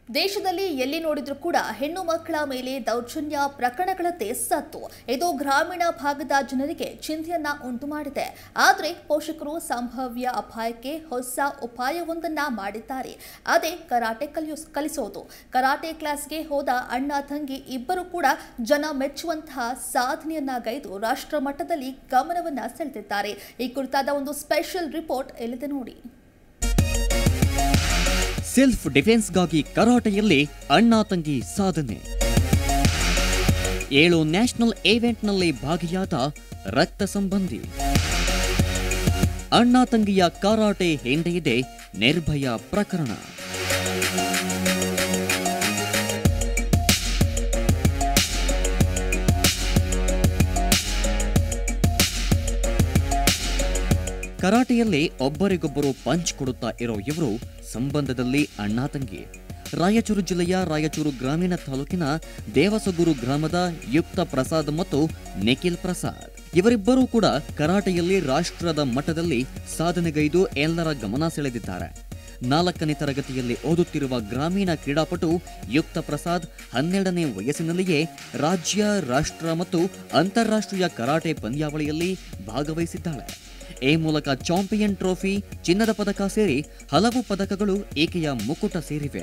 ದೇಶದಲ್ಲಿ ಎಲ್ಲಿ ನೋಡಿದ್ರೂ ಕೂಡ ಹೆಣ್ಣು ಮಕ್ಕಳ ಮೇಲೆ ದೌರ್ಜನ್ಯ ಪ್ರಕರಣಗಳದ್ದೇ ಸತ್ತು ಇದು ಗ್ರಾಮೀಣ ಭಾಗದ ಜನರಿಗೆ ಚಿಂತೆಯನ್ನ ಉಂಟು ಮಾಡಿದೆ ಆದರೆ ಪೋಷಕರು ಸಂಭಾವ್ಯ ಅಪಾಯಕ್ಕೆ ಹೊಸ ಉಪಾಯವೊಂದನ್ನ ಮಾಡಿದ್ದಾರೆ ಅದೇ ಕರಾಟೆ ಕಲಿಯೋ ಕಲಿಸೋದು ಕರಾಟೆ ಕ್ಲಾಸ್ಗೆ ಹೋದ ಅಣ್ಣ ತಂಗಿ ಇಬ್ಬರು ಕೂಡ ಜನ ಮೆಚ್ಚುವಂತಹ ಸಾಧನೆಯನ್ನ ಗೈದು ರಾಷ್ಟ್ರ ಮಟ್ಟದಲ್ಲಿ ಗಮನವನ್ನ ಸೆಳೆದಿದ್ದಾರೆ ಈ ಕುರಿತಾದ ಒಂದು ಸ್ಪೆಷಲ್ ರಿಪೋರ್ಟ್ ಎಲ್ಲಿದೆ ನೋಡಿ ಸೆಲ್ಫ್ ಡಿಫೆನ್ಸ್ಗಾಗಿ ಕರಾಟೆಯಲ್ಲಿ ಅಣ್ಣ ತಂಗಿ ಸಾಧನೆ ಏಳು ನ್ಯಾಷನಲ್ ಈವೆಂಟ್ನಲ್ಲಿ ಭಾಗಿಯಾದ ರಕ್ತ ಸಂಬಂಧಿ ಅಣ್ಣ ತಂಗಿಯ ಕರಾಟೆ ಹಿಂದೆ ಇದೆ ನಿರ್ಭಯ ಪ್ರಕರಣ ಕರಾಟೆಯಲ್ಲಿ ಒಬ್ಬರಿಗೊಬ್ಬರು ಪಂಚ್ ಕೊಡುತ್ತಾ ಇರೋ ಇವರು ಸಂಬಂಧದಲ್ಲಿ ಅಣ್ಣ ತಂಗಿ ರಾಯಚೂರು ಜಿಲ್ಲೆಯ ರಾಯಚೂರು ಗ್ರಾಮೀಣ ತಾಲೂಕಿನ ದೇವಸಗೂರು ಗ್ರಾಮದ ಯುಕ್ತ ಪ್ರಸಾದ್ ಮತ್ತು ನಿಖಿಲ್ ಪ್ರಸಾದ್ ಇವರಿಬ್ಬರೂ ಕೂಡ ಕರಾಟೆಯಲ್ಲಿ ರಾಷ್ಟ್ರದ ಮಟ್ಟದಲ್ಲಿ ಸಾಧನೆಗೈದು ಎಲ್ಲರ ಗಮನ ಸೆಳೆದಿದ್ದಾರೆ ನಾಲ್ಕನೇ ತರಗತಿಯಲ್ಲಿ ಓದುತ್ತಿರುವ ಗ್ರಾಮೀಣ ಕ್ರೀಡಾಪಟು ಯುಕ್ತ ಪ್ರಸಾದ್ ಹನ್ನೆರಡನೇ ವಯಸ್ಸಿನಲ್ಲಿಯೇ ರಾಜ್ಯ ರಾಷ್ಟ್ರ ಮತ್ತು ಅಂತಾರಾಷ್ಟ್ರೀಯ ಕರಾಟೆ ಪಂದ್ಯಾವಳಿಯಲ್ಲಿ ಭಾಗವಹಿಸಿದ್ದಾಳೆ ಈ ಮೂಲಕ ಚಾಂಪಿಯನ್ ಟ್ರೋಫಿ ಚಿನ್ನದ ಪದಕ ಸೇರಿ ಹಲವು ಪದಕಗಳು ಈಕೆಯ ಮುಕುಟ ಸೇರಿವೆ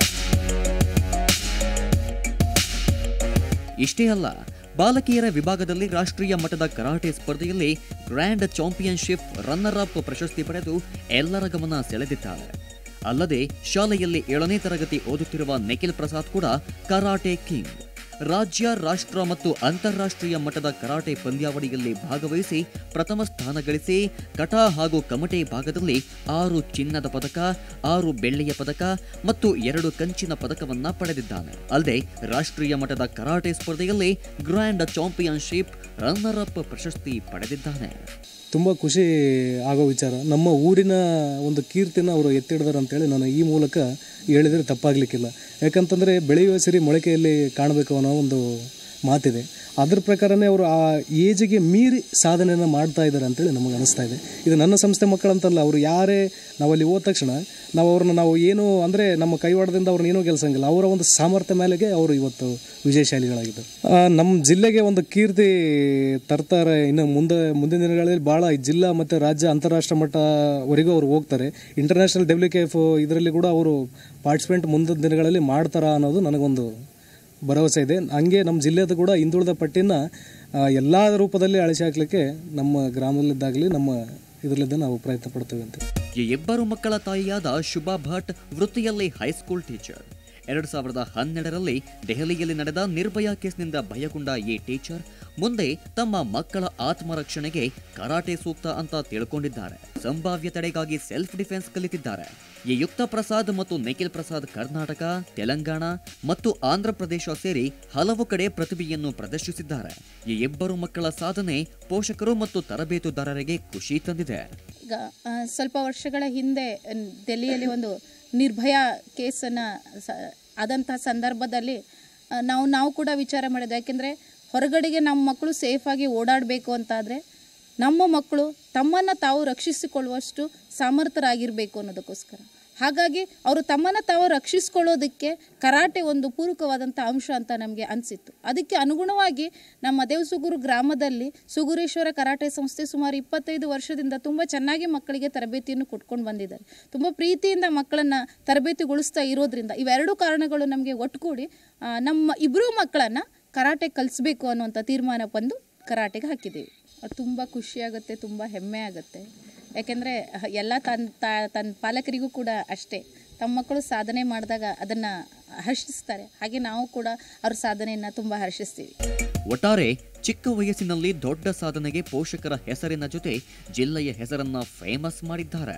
ಇಷ್ಟೇ ಅಲ್ಲ ಬಾಲಕಿಯರ ವಿಭಾಗದಲ್ಲಿ ರಾಷ್ಟ್ರೀಯ ಮಟ್ಟದ ಕರಾಟೆ ಸ್ಪರ್ಧೆಯಲ್ಲಿ ಗ್ರ್ಯಾಂಡ್ ಚಾಂಪಿಯನ್ಶಿಪ್ ರನ್ನರ್ ಅಪ್ ಪ್ರಶಸ್ತಿ ಪಡೆದು ಎಲ್ಲರ ಗಮನ ಸೆಳೆದಿದ್ದಾಳೆ ಅಲ್ಲದೆ ಶಾಲೆಯಲ್ಲಿ ಏಳನೇ ತರಗತಿ ಓದುತ್ತಿರುವ ನಿಖಿಲ್ ಪ್ರಸಾದ್ ಕೂಡ ಕರಾಟೆ ಕಿಂಗ್ ರಾಜ್ಯ ರಾಷ್ಟ್ರ ಮತ್ತು ಅಂತಾರಾಷ್ಟ್ರೀಯ ಮಟ್ಟದ ಕರಾಟೆ ಪಂದ್ಯಾವಳಿಯಲ್ಲಿ ಭಾಗವಹಿಸಿ ಪ್ರಥಮ ಸ್ಥಾನ ಗಳಿಸಿ ಕಟಾ ಹಾಗೂ ಕಮಟೆ ಭಾಗದಲ್ಲಿ ಆರು ಚಿನ್ನದ ಪದಕ ಆರು ಬೆಳ್ಳಿಯ ಪದಕ ಮತ್ತು ಎರಡು ಕಂಚಿನ ಪದಕವನ್ನ ಪಡೆದಿದ್ದಾನೆ ಅಲ್ಲದೆ ರಾಷ್ಟ್ರೀಯ ಮಟ್ಟದ ಕರಾಟೆ ಸ್ಪರ್ಧೆಯಲ್ಲಿ ಗ್ರ್ಯಾಂಡ್ ಚಾಂಪಿಯನ್ಶಿಪ್ ರನ್ನರ್ ಅಪ್ ಪ್ರಶಸ್ತಿ ಪಡೆದಿದ್ದಾನೆ ತುಂಬ ಖುಷಿ ಆಗೋ ವಿಚಾರ ನಮ್ಮ ಊರಿನ ಒಂದು ಕೀರ್ತಿನ ಅವರು ಎತ್ತಿಡಿದಾರೆ ಅಂತೇಳಿ ನಾನು ಈ ಮೂಲಕ ಹೇಳಿದರೆ ತಪ್ಪಾಗಲಿಕ್ಕಿಲ್ಲ ಯಾಕಂತಂದರೆ ಬೆಳೆಯುವ ಸಿರಿ ಮೊಳಕೆಯಲ್ಲಿ ಕಾಣಬೇಕು ಅನ್ನೋ ಒಂದು ಮಾತಿದೆ ಅದ್ರ ಪ್ರಕಾರನೇ ಅವರು ಆ ಏಜಿಗೆ ಮೀರಿ ಸಾಧನೆಯನ್ನು ಮಾಡ್ತಾ ಇದ್ದಾರೆ ಅಂತೇಳಿ ನಮಗೆ ಅನಿಸ್ತಾ ಇದೆ ಇದು ನನ್ನ ಸಂಸ್ಥೆ ಮಕ್ಕಳಂತಲ್ಲ ಅವರು ಯಾರೇ ನಾವಲ್ಲಿ ಹೋದ ತಕ್ಷಣ ನಾವು ಅವ್ರನ್ನ ನಾವು ಏನು ಅಂದರೆ ನಮ್ಮ ಕೈವಾಡದಿಂದ ಅವ್ರನ್ನ ಏನೂ ಗೆಲ್ಸಂಗಿಲ್ಲ ಅವರ ಒಂದು ಸಾಮರ್ಥ್ಯ ಮೇಲೆಗೆ ಅವರು ಇವತ್ತು ವಿಜಯಶಾಲಿಗಳಾಗಿದ್ದಾರೆ ಆ, ನಮ್ಮ ಜಿಲ್ಲೆಗೆ ಒಂದು ಕೀರ್ತಿ ತರ್ತಾರೆ ಇನ್ನು ಮುಂದೆ ಮುಂದಿನ ದಿನಗಳಲ್ಲಿ ಭಾಳ ಈ ಜಿಲ್ಲಾ ಮತ್ತು ರಾಜ್ಯ ಅಂತಾರಾಷ್ಟ್ರ ಮಟ್ಟವರೆಗೂ ಅವರು ಹೋಗ್ತಾರೆ ಇಂಟರ್ನ್ಯಾಷನಲ್ ಡಬ್ಲ್ಯೂ ಕೆ ಎಫ್ ಇದರಲ್ಲಿ ಕೂಡ ಅವರು ಪಾರ್ಟಿಸಿಪೇಟ್ ಮುಂದಿನ ದಿನಗಳಲ್ಲಿ ಮಾಡ್ತಾರಾ ಅನ್ನೋದು ನನಗೊಂದು ಭರವಸೆ ಇದೆ ಹಂಗೆ ನಮ್ಮ ಜಿಲ್ಲೆದು ಕೂಡ ಹಿಂದುಳಿದ ಪಟ್ಟಿನ ಎಲ್ಲ ರೂಪದಲ್ಲಿ ಅಳಿಸಿ ಹಾಕ್ಲಿಕ್ಕೆ ನಮ್ಮ ಗ್ರಾಮದಲ್ಲಿದ್ದಾಗಲಿ ನಮ್ಮ ಇದರಲ್ಲಿದ್ದ ನಾವು ಪ್ರಯತ್ನ ಪಡ್ತೇವೆ ಅಂತ ಈ ಇಬ್ಬರು ಮಕ್ಕಳ ತಾಯಿಯಾದ ಶುಭಾ ಭಟ್ ವೃತ್ತಿಯಲ್ಲಿ ಹೈಸ್ಕೂಲ್ ಟೀಚರ್ ಎರಡು ಸಾವಿರದ ಹನ್ನೆರಡರಲ್ಲಿ ದೆಹಲಿಯಲ್ಲಿ ನಡೆದ ನಿರ್ಭಯಾ ಕೇಸ್ನಿಂದ ಭಯಗೊಂಡ ಈ ಟೀಚರ್ ಮುಂದೆ ತಮ್ಮ ಮಕ್ಕಳ ಆತ್ಮರಕ್ಷಣೆಗೆ ಕರಾಟೆ ಸೂಕ್ತ ಅಂತ ತಿಳ್ಕೊಂಡಿದ್ದಾರೆ ಸಂಭಾವ್ಯ ತಡೆಗಾಗಿ ಸೆಲ್ಫ್ ಡಿಫೆನ್ಸ್ ಕಲಿತಿದ್ದಾರೆ ಈ ಯುಕ್ತ ಪ್ರಸಾದ್ ಮತ್ತು ನಿಖಿಲ್ ಪ್ರಸಾದ್ ಕರ್ನಾಟಕ ತೆಲಂಗಾಣ ಮತ್ತು ಆಂಧ್ರ ಪ್ರದೇಶ ಸೇರಿ ಹಲವು ಕಡೆ ಪ್ರತಿಭೆಯನ್ನು ಪ್ರದರ್ಶಿಸಿದ್ದಾರೆ ಈ ಇಬ್ಬರು ಮಕ್ಕಳ ಸಾಧನೆ ಪೋಷಕರು ಮತ್ತು ತರಬೇತುದಾರರಿಗೆ ಖುಷಿ ತಂದಿದೆ ಈಗ ಆ, ಸ್ವಲ್ಪ ವರ್ಷಗಳ ಹಿಂದೆ ನ್- ದೆಹಲಿಯಲ್ಲಿ ಒಂದು ನಿರ್ಭಯ ಕೇಸನ್ನು ಸ ಆದಂತಹ ಸಂದರ್ಭದಲ್ಲಿ ಆ, ನಾವು ನಾವು ಕೂಡ ವಿಚಾರ ಮಾಡಿದ್ವಿ ಯಾಕೆಂದರೆ ಹೊರಗಡೆಗೆ ನಮ್ಮ ಮಕ್ಕಳು ಸೇಫಾಗಿ ಓಡಾಡಬೇಕು ಅಂತಾದರೆ ನಮ್ಮ ಮಕ್ಕಳು ತಮ್ಮನ್ನು ತಾವು ರಕ್ಷಿಸಿಕೊಳ್ಳುವಷ್ಟು ಸಮರ್ಥರಾಗಿರಬೇಕು ಅನ್ನೋದಕ್ಕೋಸ್ಕರ ಹಾಗಾಗಿ ಅವರು ತಮ್ಮನ್ನು ತಾವು ರಕ್ಷಿಸ್ಕೊಳ್ಳೋದಕ್ಕೆ ಕರಾಟೆ ಒಂದು ಪೂರಕವಾದಂಥ ಅಂಶ ಅಂತ ನಮಗೆ ಅನಿಸಿತ್ತು ಅದಕ್ಕೆ ಅನುಗುಣವಾಗಿ ನಮ್ಮ ದೇವಸುಗೂರು ಗ್ರಾಮದಲ್ಲಿ ಸುಗುರೇಶ್ವರ ಕರಾಟೆ ಸಂಸ್ಥೆ ಸುಮಾರು ಇಪ್ಪತ್ತೈದು ವರ್ಷದಿಂದ ತುಂಬ ಚೆನ್ನಾಗಿ ಮಕ್ಕಳಿಗೆ ತರಬೇತಿಯನ್ನು ಕೊಟ್ಕೊಂಡು ಬಂದಿದ್ದಾರೆ ತುಂಬ ಪ್ರೀತಿಯಿಂದ ಮಕ್ಕಳನ್ನು ತರಬೇತಿಗೊಳಿಸ್ತಾ ಇರೋದ್ರಿಂದ ಇವೆರಡು ಕಾರಣಗಳು ನಮಗೆ ಒಟ್ಟುಗೂಡಿ ಆ, ನಮ್ಮ ಇಬ್ಬರೂ ಮಕ್ಕಳನ್ನು ಕರಾಟೆ ಕಲಿಸ್ಬೇಕು ಅನ್ನುವಂಥ ತೀರ್ಮಾನ ಬಂದು ಕರಾಟೆಗೆ ಹಾಕಿದ್ದೀವಿ ಅದು ತುಂಬ ಖುಷಿಯಾಗುತ್ತೆ ತುಂಬ ಹೆಮ್ಮೆ ಆಗುತ್ತೆ ಯಾಕೆಂದರೆ ಎಲ್ಲ ತನ್ನ ತ- ತನ್ನ ಪಾಲಕರಿಗೂ ಕೂಡ ಅಷ್ಟೇ ತಮ್ಮ ಮಕ್ಕಳು ಸಾಧನೆ ಮಾಡಿದಾಗ ಅದನ್ನು ಹರ್ಷಿಸ್ತಾರೆ ಹಾಗೆ ನಾವು ಕೂಡ ಅವ್ರ ಸಾಧನೆಯನ್ನು ತುಂಬ ಹರ್ಷಿಸ್ತೀವಿ ಒಟ್ಟಾರೆ ಚಿಕ್ಕ ವಯಸ್ಸಿನಲ್ಲಿ ದೊಡ್ಡ ಸಾಧನೆಗೆ ಪೋಷಕರ ಹೆಸರಿನ ಜೊತೆ ಜಿಲ್ಲೆಯ ಹೆಸರನ್ನ ಫೇಮಸ್ ಮಾಡಿದ್ದಾರೆ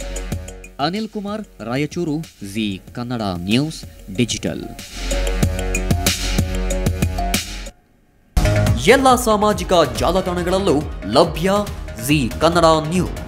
Anil Kumar Raichur Zee Kannada news digital ಎಲ್ಲ ಸಾಮಾಜಿಕ ಜಾಲತಾಣಗಳಲ್ಲೂ ಲಭ್ಯ ಜಿ ಕನ್ನಡ ನ್ಯೂಸ್